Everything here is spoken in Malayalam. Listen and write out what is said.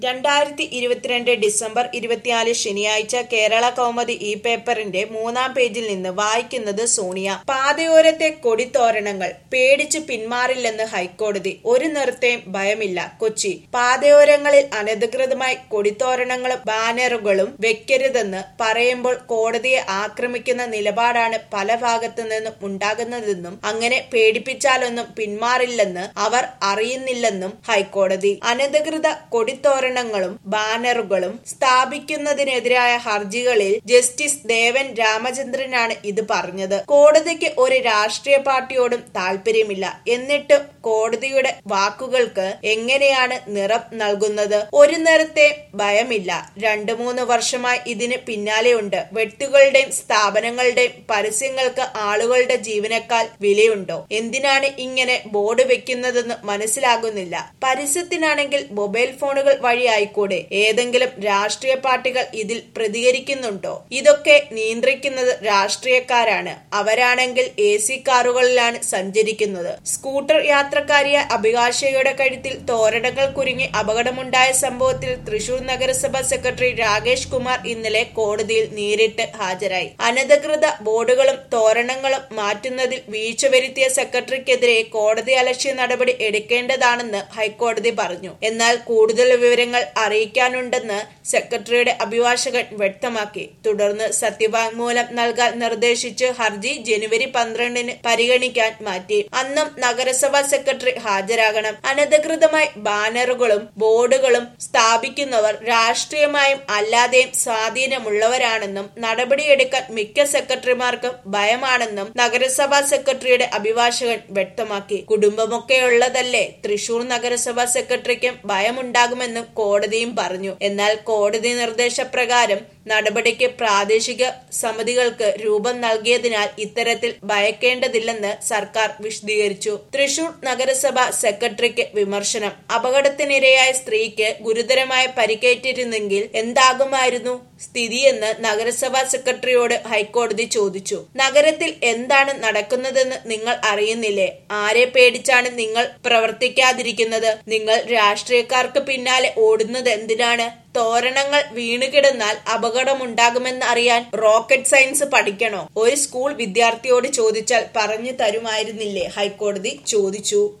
രണ്ടായിരത്തി ഇരുപത്തിരണ്ട് ഡിസംബർ ഇരുപത്തിനാല് ശനിയാഴ്ച കേരള കൗമുദി ഈ പേപ്പറിന്റെ മൂന്നാം പേജിൽ നിന്ന് വായിക്കുന്നത് സോണിയ പാതയോരത്തെ കൊടിത്തോരണങ്ങൾ പേടിച്ചു പിന്മാറില്ലെന്ന് ഹൈക്കോടതി ഒരു നിർത്തയും ഭയമില്ല കൊച്ചി പാതയോരങ്ങളിൽ അനധികൃതമായി കൊടിത്തോരണങ്ങളും ബാനറുകളും വെക്കരുതെന്ന് പറയുമ്പോൾ കോടതിയെ ആക്രമിക്കുന്ന നിലപാടാണ് പല ഭാഗത്തു നിന്നും ഉണ്ടാകുന്നതെന്നും അങ്ങനെ പേടിപ്പിച്ചാലൊന്നും പിന്മാറില്ലെന്ന് അവർ അറിയുന്നില്ലെന്നും ഹൈക്കോടതി അനധികൃത കൊടിത്തോരണങ്ങളും ബാനറുകളും സ്ഥാപിക്കുന്നതിനെതിരായ ഹർജികളിൽ ജസ്റ്റിസ് ദേവൻ രാമചന്ദ്രനാണ് ഇത് പറഞ്ഞത് കോടതിക്ക് ഒരു രാഷ്ട്രീയ പാർട്ടിയോടും താല്പര്യമില്ല എന്നിട്ടും കോടതിയുടെ വാക്കുകൾക്ക് എങ്ങനെയാണ് നിറം നൽകുന്നത് ഒരു നേരത്തെ ഭയമില്ല രണ്ടു മൂന്ന് വർഷമായി ഇതിന് പിന്നാലെയുണ്ട് വ്യക്തികളുടെയും സ്ഥാപനങ്ങളുടെയും പരസ്യങ്ങൾക്ക് ആളുകളുടെ ജീവനേക്കാൾ വിലയുണ്ടോ എന്തിനാണ് ഇങ്ങനെ ബോർഡ് വെക്കുന്നതെന്ന് മനസ്സിലാകുന്നില്ല പരസ്യത്തിനാണെങ്കിൽ മൊബൈൽ ഫോണുകൾ വഴി ആയിക്കൂടെ ഏതെങ്കിലും രാഷ്ട്രീയ പാർട്ടികൾ ഇതിൽ പ്രതികരിക്കുന്നുണ്ടോ ഇതൊക്കെ നിയന്ത്രിക്കുന്നത് രാഷ്ട്രീയക്കാരാണ് അവരാണെങ്കിൽ എ സി കാറുകളിലാണ് സഞ്ചരിക്കുന്നത് സ്കൂട്ടർ യാത്രക്കാരിയ അഭിലാഷയുടെ കഴുത്തിൽ തോരണങ്ങൾ കുരുങ്ങി അപകടമുണ്ടായ സംഭവത്തിൽ തൃശൂർ നഗരസഭ സെക്രട്ടറി രാകേഷ് കുമാർ ഇന്നലെ കോടതിയിൽ നേരിട്ട് ഹാജരായി അനധികൃത ബോർഡുകളും തോരണങ്ങളും മാറ്റുന്നതിൽ വീഴ്ച വരുത്തിയ സെക്രട്ടറിക്കെതിരെ കോടതി അലക്ഷ്യ നടപടി എടുക്കേണ്ടതാണെന്ന് ഹൈക്കോടതി പറഞ്ഞു എന്നാൽ കൂടുതൽ വിവരങ്ങൾ അറിയിക്കാനുണ്ടെന്ന് സെക്രട്ടറിയുടെ അഭിഭാഷകൻ വ്യക്തമാക്കി തുടർന്ന് സത്യവാങ്മൂലം നൽകാൻ നിർദ്ദേശിച്ച് ഹർജി ജനുവരി പന്ത്രണ്ടിന് പരിഗണിക്കാൻ മാറ്റി അന്നും നഗരസഭാ സെക്രട്ടറി ഹാജരാകണം അനധികൃതമായി ബാനറുകളും ബോർഡുകളും സ്ഥാപിക്കുന്നവർ രാഷ്ട്രീയമായും അല്ലാതെയും സ്വാധീനമുള്ളവരാണെന്നും നടപടിയെടുക്കാൻ മിക്ക സെക്രട്ടറിമാർക്കും ഭയമാണെന്നും നഗരസഭാ സെക്രട്ടറിയുടെ അഭിഭാഷകൻ വ്യക്തമാക്കി കുടുംബമൊക്കെയുള്ളതല്ലേ തൃശൂർ നഗരസഭാ സെക്രട്ടറിക്കും ഭയമുണ്ടാകുമെന്നും കോടതിയും പറഞ്ഞു എന്നാൽ കോടതി നിർദ്ദേശപ്രകാരം നടപടിക്ക് പ്രാദേശിക സമിതികൾക്ക് രൂപം നൽകിയതിനാൽ ഇത്തരത്തിൽ ഭയക്കേണ്ടതില്ലെന്ന് സർക്കാർ വിശദീകരിച്ചു തൃശൂർ നഗരസഭ സെക്രട്ടറിക്ക് വിമർശനം അപകടത്തിനിരയായ സ്ത്രീക്ക് ഗുരുതരമായ പരിക്കേറ്റിരുന്നെങ്കിൽ എന്താകുമായിരുന്നു സ്ഥിതിയെന്ന് നഗരസഭാ സെക്രട്ടറിയോട് ഹൈക്കോടതി ചോദിച്ചു നഗരത്തിൽ എന്താണ് നടക്കുന്നതെന്ന് നിങ്ങൾ അറിയുന്നില്ലേ ആരെ പേടിച്ചാണ് നിങ്ങൾ പ്രവർത്തിക്കാതിരിക്കുന്നത് നിങ്ങൾ രാഷ്ട്രീയക്കാർക്ക് പിന്നാലെ ഓടുന്നത് എന്തിനാണ് തോരണങ്ങൾ വീണുകിടന്നാൽ അപകടമുണ്ടാകുമെന്ന് അറിയാൻ റോക്കറ്റ് സയൻസ് പഠിക്കണോ ഒരു സ്കൂൾ വിദ്യാർത്ഥിയോട് ചോദിച്ചാൽ പറഞ്ഞു തരുമായിരുന്നില്ലേ ഹൈക്കോടതി ചോദിച്ചു